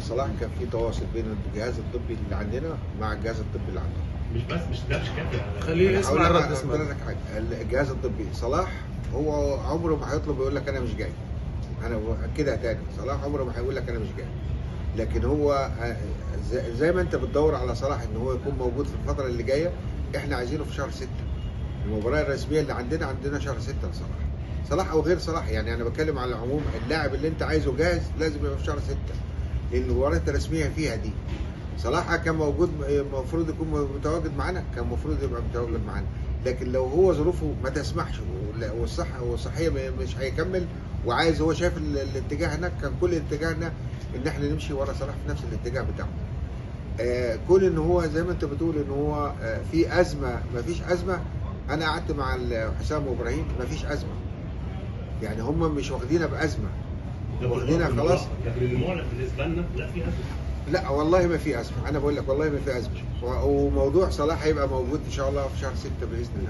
صلاح كان في تواصل بين الجهاز الطبي اللي عندنا مع الجهاز الطبي اللي عندنا مش بس مش ده مش كافي خليه أنا يسمع هقول لك- الرد هقول اسمع لك حاجه الجهاز الطبي صلاح هو عمره ما هيطلب يقول لك انا مش جاي انا كده تاني صلاح عمره ما هيقول لك انا مش جاي لكن هو آه، زي- زي ما انت بتدور على صلاح ان هو يكون موجود في الفتره اللي جايه احنا عايزينه في شهر ستة المباراه الرسميه اللي عندنا عندنا شهر ستة لصلاح صلاح او غير صلاح يعني انا بتكلم على العموم اللاعب اللي انت عايزه جاهز لازم يبقى في شهر ستة لان المباراه الرسميه فيها دي صلاح كان موجود المفروض يكون متواجد معانا كان المفروض يبقى متواجد معانا لكن لو هو ظروفه ما تسمحش ولا- والصحه والصحيه م- مش هيكمل وعايز هو شايف ال- الاتجاه هناك كان كل اتجاهنا ان احنا نمشي ورا صلاح في نفس الاتجاه بتاعه. آه كون ان هو زي ما انت بتقول ان هو آه في ازمه ما فيش ازمه انا قعدت مع ال- حسام وابراهيم ما فيش ازمه. يعني هم مش واخدينها بازمه واخدينها خلاص لكن المعلن بالنسبه لنا لا في ازمه لا والله ما في ازمه انا بقول لك والله ما في ازمه و- وموضوع صلاح هيبقى موجود ان شاء الله في شهر 6 باذن الله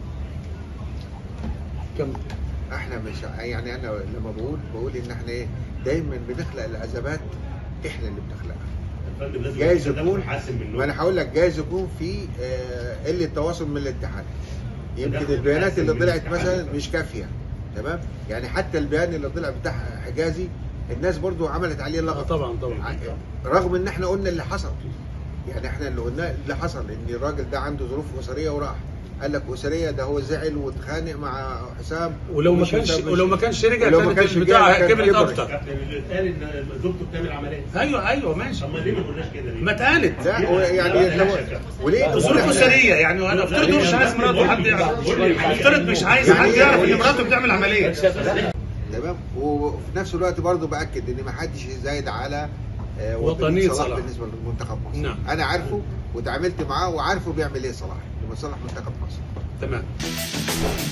كم احنا مش يعني انا لما بقول بقول ان احنا ايه دايما بنخلق الازمات احنا اللي بنخلقها الفندم لازم جايز يكون يكون حاسم منه ما انا هقول لك جايز يكون في آه، قله تواصل من الاتحاد يمكن تدخل البيانات حاسم اللي من طلعت الاتحاد. مثلا مش كافيه تمام يعني حتى البيان اللي طلع بتاع حجازي الناس برضو عملت عليه آه لغط طبعا طبعا رغم ان احنا قلنا اللي حصل يعني احنا اللي قلناه اللي حصل ان الراجل ده عنده ظروف اسريه وراح قال لك اسريه ده هو زعل واتخانق مع حسام ولو ما ومش كانش حسام مش- ولو ما كانش رجع ولو ما كانت كانش البتاع رجع كانت كبرت كبرت. اكتر كابتن اللي اتقال ان زوجته بتعمل عمليه ايوه ايوه ماشي طب ما ليه ما قلناش كده ليه؟ ما اتقالت لا هو يعني لو وليه ظروف اسريه يعني انا افترض هو مش عايز مراته حد يعرف افترض مش عايز حد يعرف ان مراته بتعمل عمليه تمام وفي نفس الوقت برضو باكد ان ما حدش يزايد على آه، وطنية صلاح صلاح. بالنسبه لمنتخب مصر نعم. انا عارفه وتعاملت معاه وعارفه بيعمل ايه صلاح لمصالح منتخب مصر تمام